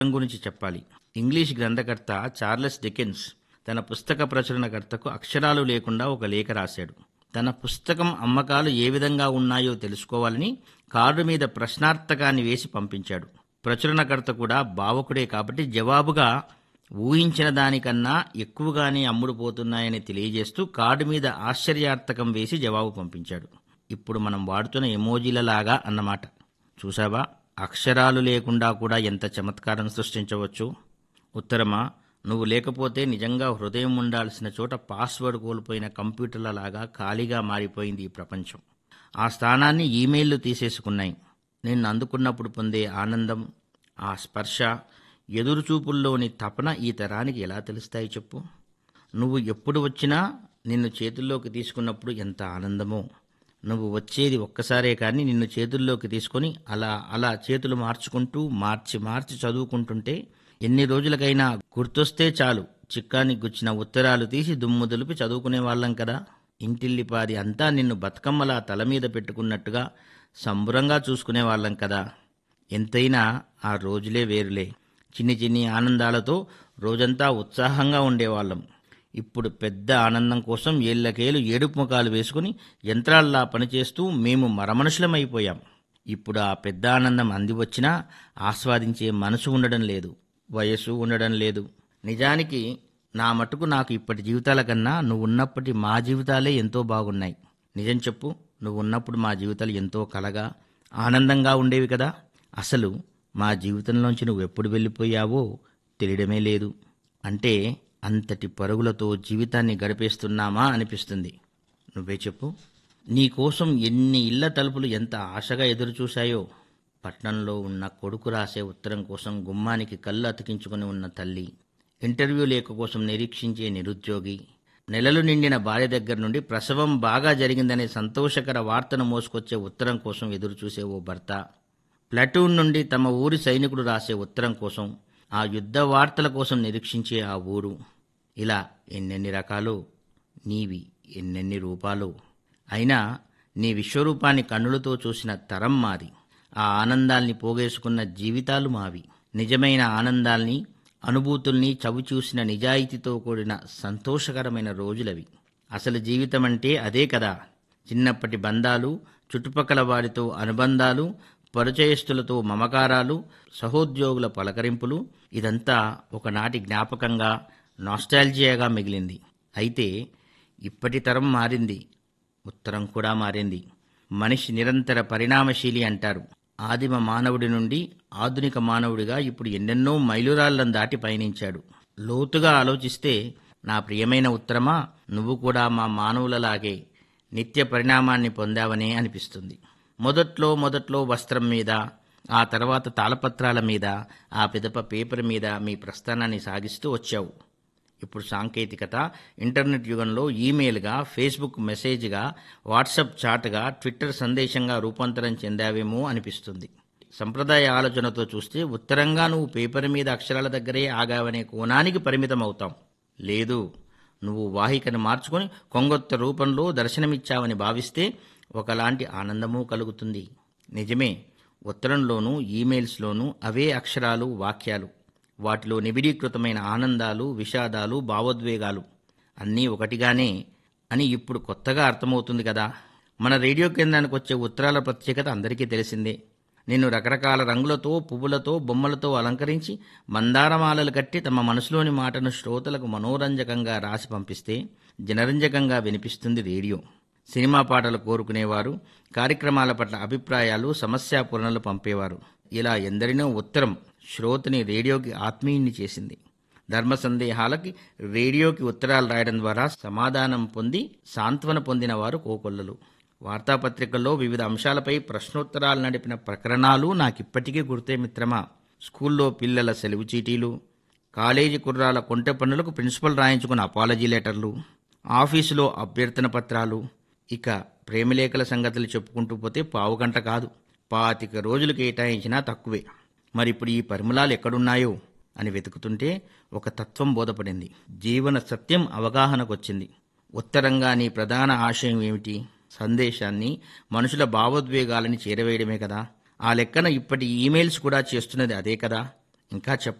గురించి చెప్పాలి ఇంగ్లీష్ గ్రంథకర్త చార్లెస్ డికెన్స్ తన పుస్తక ప్రచురణకర్తకు అక్షరాలు లేకుండా ఒక లేఖ రాశాడు తన పుస్తకం అమ్మకాలు ఏ విధంగా ఉన్నాయో తెలుసుకోవాలని కార్డు మీద ప్రశ్నార్థకాన్ని వేసి పంపించాడు ప్రచురణకర్త కూడా భావకుడే కాబట్టి జవాబుగా ఊహించిన దానికన్నా ఎక్కువగానే అమ్ముడుపోతున్నాయని తెలియజేస్తూ కార్డు మీద ఆశ్చర్యార్థకం వేసి జవాబు పంపించాడు ఇప్పుడు మనం వాడుతున్న ఎమోజీలలాగా అన్నమాట చూసావా అక్షరాలు లేకుండా కూడా ఎంత చమత్కారం సృష్టించవచ్చు ఉత్తరమా నువ్వు లేకపోతే నిజంగా హృదయం ఉండాల్సిన చోట పాస్వర్డ్ కోల్పోయిన కంప్యూటర్ల లాగా ఖాళీగా మారిపోయింది ఈ ప్రపంచం ఆ స్థానాన్ని ఈమెయిల్లు తీసేసుకున్నాయి నేను అందుకున్నప్పుడు పొందే ఆనందం ఆ స్పర్శ ఎదురుచూపుల్లోని తపన ఈ తరానికి ఎలా తెలుస్తాయి చెప్పు నువ్వు ఎప్పుడు వచ్చినా నిన్ను చేతుల్లోకి తీసుకున్నప్పుడు ఎంత ఆనందమో నువ్వు వచ్చేది ఒక్కసారే కానీ నిన్ను చేతుల్లోకి తీసుకొని అలా అలా చేతులు మార్చుకుంటూ మార్చి మార్చి చదువుకుంటుంటే ఎన్ని రోజులకైనా గుర్తొస్తే చాలు చిక్కానికి గుచ్చిన ఉత్తరాలు తీసి దుమ్ము దులిపి చదువుకునే వాళ్ళం కదా ఇంటిల్లిపాది అంతా నిన్ను బతుకమ్మలా తల మీద పెట్టుకున్నట్టుగా సంబురంగా చూసుకునే వాళ్ళం కదా ఎంతైనా ఆ రోజులే వేరులే చిన్ని చిన్ని ఆనందాలతో రోజంతా ఉత్సాహంగా ఉండేవాళ్ళం ఇప్పుడు పెద్ద ఆనందం కోసం ఏళ్లకేలు ఏడుపు ముఖాలు వేసుకుని యంత్రాల్లా పనిచేస్తూ మేము మరమనుషులమైపోయాం ఇప్పుడు ఆ పెద్ద ఆనందం అంది వచ్చినా ఆస్వాదించే మనసు ఉండడం లేదు వయస్సు ఉండడం లేదు నిజానికి నా మటుకు నాకు ఇప్పటి జీవితాల కన్నా నువ్వు ఉన్నప్పటి మా జీవితాలే ఎంతో బాగున్నాయి నిజం చెప్పు నువ్వు ఉన్నప్పుడు మా జీవితాలు ఎంతో కలగా ఆనందంగా ఉండేవి కదా అసలు మా జీవితంలోంచి నువ్వు ఎప్పుడు వెళ్ళిపోయావో తెలియడమే లేదు అంటే అంతటి పరుగులతో జీవితాన్ని గడిపేస్తున్నామా అనిపిస్తుంది నువ్వే చెప్పు నీకోసం ఎన్ని ఇళ్ల తలుపులు ఎంత ఆశగా ఎదురుచూశాయో పట్నంలో ఉన్న కొడుకు రాసే ఉత్తరం కోసం గుమ్మానికి కళ్ళు అతికించుకుని ఉన్న తల్లి ఇంటర్వ్యూ లేఖ కోసం నిరీక్షించే నిరుద్యోగి నెలలు నిండిన భార్య దగ్గర నుండి ప్రసవం బాగా జరిగిందనే సంతోషకర వార్తను మోసుకొచ్చే ఉత్తరం కోసం ఎదురుచూసే ఓ భర్త ప్లటూన్ నుండి తమ ఊరి సైనికుడు రాసే ఉత్తరం కోసం ఆ యుద్ధ వార్తల కోసం నిరీక్షించే ఆ ఊరు ఇలా ఎన్నెన్ని రకాలు నీవి ఎన్నెన్ని రూపాలు అయినా నీ విశ్వరూపాన్ని కన్నులతో చూసిన తరం మాది ఆ ఆనందాల్ని పోగేసుకున్న జీవితాలు మావి నిజమైన ఆనందాల్ని అనుభూతుల్ని చవి చూసిన నిజాయితీతో కూడిన సంతోషకరమైన రోజులవి అసలు జీవితం అంటే అదే కదా చిన్నప్పటి బంధాలు చుట్టుపక్కల వారితో అనుబంధాలు పరిచయస్తులతో మమకారాలు సహోద్యోగుల పలకరింపులు ఇదంతా ఒకనాటి జ్ఞాపకంగా నాస్టాల్జియాగా మిగిలింది అయితే ఇప్పటి తరం మారింది ఉత్తరం కూడా మారింది మనిషి నిరంతర పరిణామశీలి అంటారు ఆదిమ మానవుడి నుండి ఆధునిక మానవుడిగా ఇప్పుడు ఎన్నెన్నో మైలురాళ్లను దాటి పయనించాడు లోతుగా ఆలోచిస్తే నా ప్రియమైన ఉత్తరమా నువ్వు కూడా మా మానవులలాగే నిత్య పరిణామాన్ని పొందావనే అనిపిస్తుంది మొదట్లో మొదట్లో వస్త్రం మీద ఆ తర్వాత తాళపత్రాల మీద ఆ పిదప పేపర్ మీద మీ ప్రస్థానాన్ని సాగిస్తూ వచ్చావు ఇప్పుడు సాంకేతికత ఇంటర్నెట్ యుగంలో ఈమెయిల్గా ఫేస్బుక్ మెసేజ్గా వాట్సప్ చాట్గా ట్విట్టర్ సందేశంగా రూపాంతరం చెందావేమో అనిపిస్తుంది సంప్రదాయ ఆలోచనతో చూస్తే ఉత్తరంగా నువ్వు పేపర్ మీద అక్షరాల దగ్గరే ఆగావనే కోణానికి పరిమితం అవుతాం లేదు నువ్వు వాహికను మార్చుకొని కొంగొత్త రూపంలో దర్శనమిచ్చావని భావిస్తే ఒకలాంటి ఆనందము కలుగుతుంది నిజమే ఉత్తరంలోనూ ఈమెయిల్స్లోనూ అవే అక్షరాలు వాక్యాలు వాటిలో నిబిడీకృతమైన ఆనందాలు విషాదాలు భావోద్వేగాలు అన్నీ ఒకటిగానే అని ఇప్పుడు కొత్తగా అర్థమవుతుంది కదా మన రేడియో కేంద్రానికి వచ్చే ఉత్తరాల ప్రత్యేకత అందరికీ తెలిసిందే నిన్ను రకరకాల రంగులతో పువ్వులతో బొమ్మలతో అలంకరించి మందారమాలలు కట్టి తమ మనసులోని మాటను శ్రోతలకు మనోరంజకంగా రాసి పంపిస్తే జనరంజకంగా వినిపిస్తుంది రేడియో సినిమా పాటలు కోరుకునేవారు కార్యక్రమాల పట్ల అభిప్రాయాలు సమస్యాపూరణలు పంపేవారు ఇలా ఎందరినో ఉత్తరం శ్రోతని రేడియోకి ఆత్మీయుని చేసింది ధర్మ సందేహాలకి రేడియోకి ఉత్తరాలు రాయడం ద్వారా సమాధానం పొంది సాంత్వన పొందిన వారు కోకొల్లలు వార్తాపత్రికల్లో వివిధ అంశాలపై ప్రశ్నోత్తరాలు నడిపిన ప్రకరణాలు నాకిప్పటికీ గుర్తే మిత్రమా స్కూల్లో పిల్లల సెలవు చీటీలు కాలేజీ కుర్రాల కొంటె పనులకు ప్రిన్సిపల్ రాయించుకున్న అపాలజీ లెటర్లు ఆఫీసులో అభ్యర్థన పత్రాలు ఇక ప్రేమలేఖల సంగతులు చెప్పుకుంటూ పోతే పావుగంట కాదు పాతిక రోజులు కేటాయించినా తక్కువే మరి ఇప్పుడు ఈ పరిమళాలు ఎక్కడున్నాయో అని వెతుకుతుంటే ఒక తత్వం బోధపడింది జీవన సత్యం అవగాహనకొచ్చింది ఉత్తరంగా నీ ప్రధాన ఆశయం ఏమిటి సందేశాన్ని మనుషుల భావోద్వేగాలని చేరవేయడమే కదా ఆ లెక్కన ఇప్పటి ఈమెయిల్స్ కూడా చేస్తున్నది అదే కదా ఇంకా